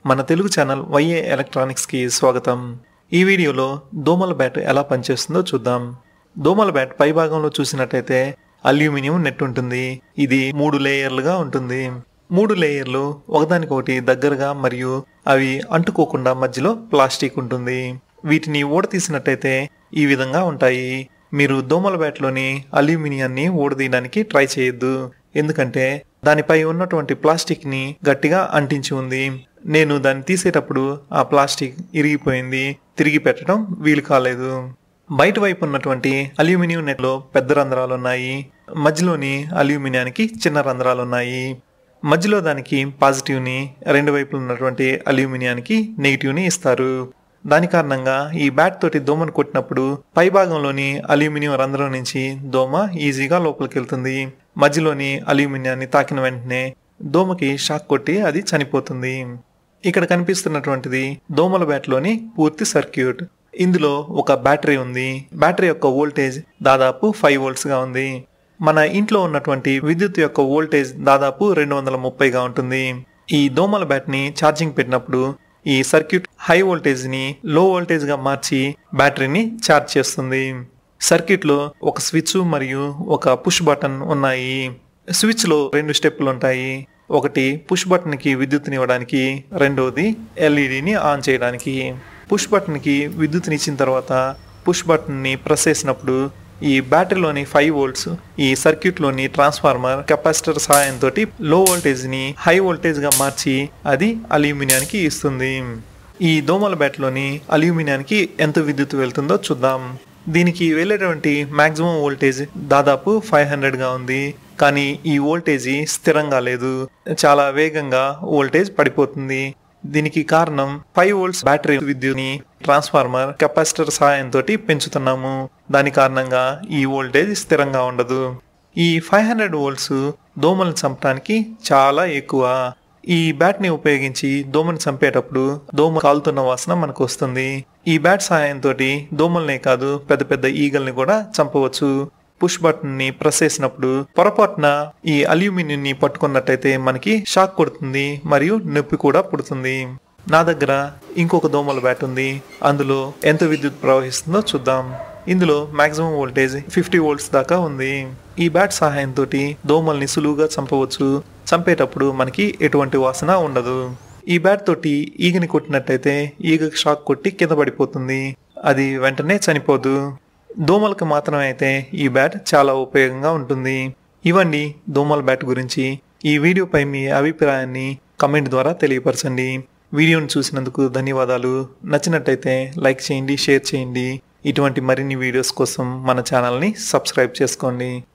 మన తెలుగు ఛానల్ వైఏ ఎలక్ట్రానిక్స్కి స్వాగతం ఈ వీడియోలో దోమల బ్యాట్ ఎలా పనిచేస్తుందో చూద్దాం దోమల బ్యాట్ పై భాగంలో చూసినట్టయితే అల్యూమినియం నెట్ ఉంటుంది ఇది మూడు లేయర్లుగా ఉంటుంది మూడు లేయర్లు ఒకదానికొకటి దగ్గరగా మరియు అవి అంటుకోకుండా మధ్యలో ప్లాస్టిక్ ఉంటుంది వీటిని ఊడతీసినట్టయితే ఈ విధంగా ఉంటాయి మీరు దోమల బ్యాట్లోని అల్యూమినియాన్ని ఊడదీయడానికి ట్రై చేయొద్దు ఎందుకంటే దానిపై ఉన్నటువంటి ప్లాస్టిక్ ని గట్టిగా అంటించి ఉంది నేను దాన్ని తీసేటప్పుడు ఆ ప్లాస్టిక్ ఇరిగిపోయింది తిరిగి పెట్టడం వీలు కాలేదు బయట వైపు ఉన్నటువంటి అల్యూమినియం నెట్లో పెద్ద రంధ్రాలు ఉన్నాయి మధ్యలోని అల్యూమినియానికి చిన్న రంధ్రాలు ఉన్నాయి మధ్యలో దానికి పాజిటివ్ని రెండు వైపులు ఉన్నటువంటి అల్యూమినియానికి నెగిటివ్ని ఇస్తారు దాని కారణంగా ఈ బ్యాట్ తోటి దోమను కొట్టినప్పుడు పై భాగంలోని అల్యూమినియం రంధ్రం నుంచి దోమ ఈజీగా లోపలికి వెళ్తుంది మధ్యలోని అల్యూమినియాన్ని తాకిన వెంటనే దోమకి షాక్ కొట్టి అది చనిపోతుంది ఇక్కడ కనిపిస్తున్నటువంటిది దోమల బ్యాట్లోని పూర్తి సర్క్యూట్ ఇందులో ఒక బ్యాటరీ ఉంది బ్యాటరీ యొక్క వోల్టేజ్ దాదాపు ఫైవ్ వోల్ట్స్ గా ఉంది మన ఇంట్లో ఉన్నటువంటి విద్యుత్ యొక్క వోల్టేజ్ దాదాపు రెండు వందల ముప్పైగా ఉంటుంది ఈ దోమల బ్యాట్ ని ఛార్జింగ్ పెట్టినప్పుడు ఈ సర్క్యూట్ హై వోల్టేజ్ ని లో వోల్టేజ్ గా మార్చి బ్యాటరీని ఛార్జ్ చేస్తుంది సర్క్యూట్ లో ఒక స్విచ్ మరియు ఒక పుష్ బటన్ ఉన్నాయి స్విచ్ లో రెండు స్టెప్పులు ఉంటాయి ఒకటి పుష్ బటన్ కి విద్యుత్ని ఇవ్వడానికి రెండవది ఎల్ఈడిని ఆన్ చేయడానికి పుష్ బటన్ కి విద్యుత్ని ఇచ్చిన తర్వాత పుష్ బటన్ ని ప్రెస్ చేసినప్పుడు ఈ బ్యాటరీలోని ఫైవ్ వోల్ట్స్ ఈ సర్క్యూట్లోని ట్రాన్స్ఫార్మర్ కెపాసిటర్ సహాయంతో లో వోల్టేజ్ ని హై వోల్టేజ్ గా మార్చి అది అల్యూమినియానికి ఇస్తుంది ఈ దోమల బ్యాట్లోని అల్యూమినియానికి ఎంత విద్యుత్ వెళ్తుందో చూద్దాం దీనికి వెళ్ళేటువంటి మాక్సిమం వోల్టేజ్ దాదాపు ఫైవ్ హండ్రెడ్ గా ఉంది కానీ ఈ వోల్టేజీ స్థిరంగా లేదు చాలా వేగంగా వోల్టేజ్ పడిపోతుంది దీనికి కారణం ఫైవ్ వోల్ట్స్ బ్యాటరీ విద్యుత్ని ట్రాన్స్ఫార్మర్ కెపాసిటర్ సహాయంతో పెంచుతున్నాము దాని కారణంగా ఈ వోల్టేజ్ స్థిరంగా ఉండదు ఈ ఫైవ్ హండ్రెడ్ వోల్ట్స్ దోమలను చంపడానికి చాలా ఎక్కువ ఈ బ్యాట్ ని ఉపయోగించి దోమను చంపేటప్పుడు దోమ కాలుతున్న వాసన మనకు వస్తుంది ఈ బ్యాట్ సహాయంతో దోమల్నే కాదు పెద్ద పెద్ద ఈగల్ని కూడా చంపవచ్చు పుష్ బటన్ ని ప్రెస్ చేసినప్పుడు పొరపాటున ఈ అల్యూమినియం ని పట్టుకున్నట్టయితే మనకి షాక్ కొడుతుంది మరియు నొప్పి కూడా పుడుతుంది నా దగ్గర ఇంకొక దోమల బ్యాట్ ఉంది అందులో ఎంత విద్యుత్ ప్రవహిస్తుందో చూద్దాం ఇందులో మాక్సిమం వోల్టేజ్ ఫిఫ్టీ వోల్ట్స్ దాకా ఉంది ఈ బ్యాట్ సహాయంతో దోమల్ని సులువుగా చంపవచ్చు చంపేటప్పుడు మనకి ఎటువంటి వాసన ఉండదు ఈ బ్యాట్ తోటి ఈగని కొట్టినట్టయితే ఈగ షాక్ కొట్టి కింద పడిపోతుంది అది వెంటనే చనిపోదు దోమలకు మాత్రమే అయితే ఈ బ్యాట్ చాలా ఉపయోగంగా ఉంటుంది ఇవన్నీ దోమల బ్యాట్ గురించి ఈ వీడియోపై మీ అభిప్రాయాన్ని కమెంట్ ద్వారా తెలియపరచండి వీడియోను చూసినందుకు ధన్యవాదాలు నచ్చినట్టయితే లైక్ చేయండి షేర్ చేయండి ఇటువంటి మరిన్ని వీడియోస్ కోసం మన ఛానల్ని సబ్స్క్రైబ్ చేసుకోండి